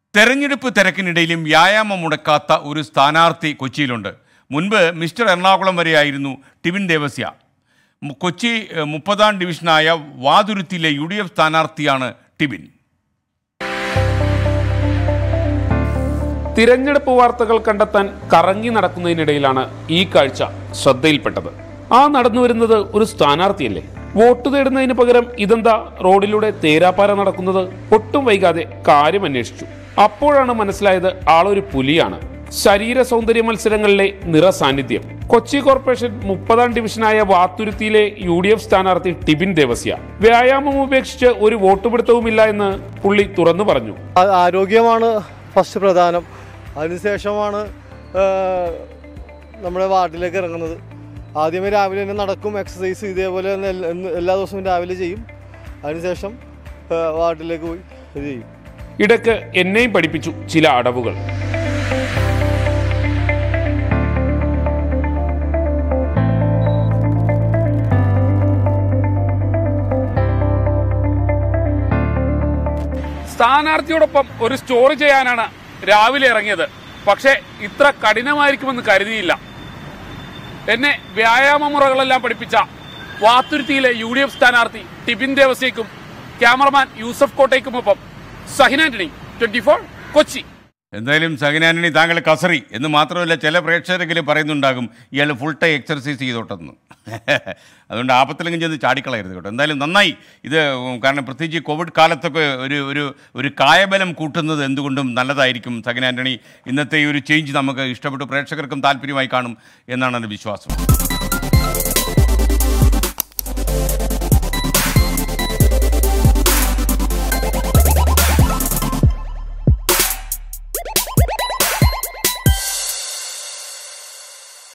തെരഞ്ഞെടുപ്പ് തിരക്കിനിടയിലും വ്യായാമം മുടക്കാത്ത ഒരു സ്ഥാനാർത്ഥി കൊച്ചിയിലുണ്ട് മുൻപ് മിസ്റ്റർ എറണാകുളം വരെയായിരുന്നു ടിവിൻ ദേവസ്യ മു- കൊച്ചി ഏഹ്, മുപ്പതാം ഡിവിഷനായ വാതുരുത്തിയിലെ യു ഡി എഫ് സ്ഥാനാർത്ഥിയാണ് ടിബിൻ തിരഞ്ഞെടുപ്പ് വാർത്തകൾ കണ്ടെത്താൻ കറങ്ങി നടക്കുന്നതിനിടയിലാണ് ഈ കാഴ്ച ശ്രദ്ധയിൽപ്പെട്ടത് ആ നടന്നു വരുന്നത് ഒരു സ്ഥാനാർത്ഥിയല്ലേ വോട്ട് തേടുന്നതിന് പകരം ഇതെന്താ റോഡിലൂടെ തേരാപ്പാര നടക്കുന്നത് ഒട്ടും വൈകാതെ കാര്യം അന്വേഷിച്ചു അപ്പോഴാണ് മനസ്സിലായത് ആളൊരു പുലിയാണ് ശരീര സൗന്ദര്യ മത്സരങ്ങളിലെ നിറ സാന്നിധ്യം കൊച്ചി കോർപ്പറേഷൻ മുപ്പതാം ഡിവിഷനായ വാത്തുരുത്തിയിലെ യു ഡി എഫ് സ്ഥാനാർത്ഥി ടിബിൻ ദേവസ്യ വ്യായാമം ഉപേക്ഷിച്ച് ഒരു വോട്ടുപിടുത്തവുമില്ല എന്ന് പുള്ളി തുറന്നു പറഞ്ഞു ആ- ആരോഗ്യമാണ് ഫസ്റ്റ് പ്രധാനം അതിനുശേഷമാണ് ആ, നമ്മുടെ വാർഡിലേക്ക് ഇറങ്ങുന്നത് ആദ്യമേ രാവിലെ തന്നെ നടക്കും എക്സസൈസ് ഇതേപോലെ തന്നെ എല്ലാ- എന്ന് എല്ലാ ദിവസവും രാവിലെ ചെയ്യും അതിനുശേഷം ആ, വാർഡിലേക്ക് പോയി ഇത് ചെയ്യും ഇടയ്ക്ക് എന്നെയും പഠിപ്പിച്ചു ചില അടവുകൾ സ്ഥാനാർത്ഥിയോടൊപ്പം ഒരു സ്റ്റോറി ചെയ്യാനാണ് രാവിലെ ഇറങ്ങിയത് പക്ഷേ ഇത്ര കഠിനമായിരിക്കുമെന്ന് കരുതിയില്ല എന്നെ വ്യായാമ മുറകളെല്ലാം പഠിപ്പിച്ച വാത്തുരുത്തിയിലെ യു ഡി എഫ് സ്ഥാനാർത്ഥി ടിബിൻ ദേവസ്യയ്ക്കും ക്യാമറമാൻ യൂസഫ് കോട്ടയ്ക്കുമൊപ്പം സഹിൻ ആന്റണി ട്വന്റി ഫോർ കൊച്ചി എന്തായാലും സഹനാന്റണി താങ്കൾ കസറി എന്ന് മാത്രമല്ല ചില പ്രേക്ഷകരെങ്കിലും പറയുന്നുണ്ടാകും ഇയാൾ ഫുൾ ടൈം എക്സർസൈസ് ചെയ്തോട്ടെന്ന് അതുകൊണ്ട് ആപത്തിലെങ്കിലും ചെന്ന് ചാടിക്കളയരുത് കേട്ടോ എന്തായാലും നന്നായി ഇത് ഉം, കാരണം പ്രത്യേകിച്ച് കോവിഡ് കാലത്തൊക്കെ ഒരു ഒരു ഒരു കായബലം കൂട്ടുന്നത് എന്തുകൊണ്ടും നല്ലതായിരിക്കും സഹൻ ആന്റണി ഇന്നത്തെ ഈ ഒരു ചേഞ്ച് നമുക്ക് ഇഷ്ടപ്പെട്ടു പ്രേക്ഷകർക്കും താല്പര്യമായി കാണും എന്നാണ് എൻ്റെ വിശ്വാസം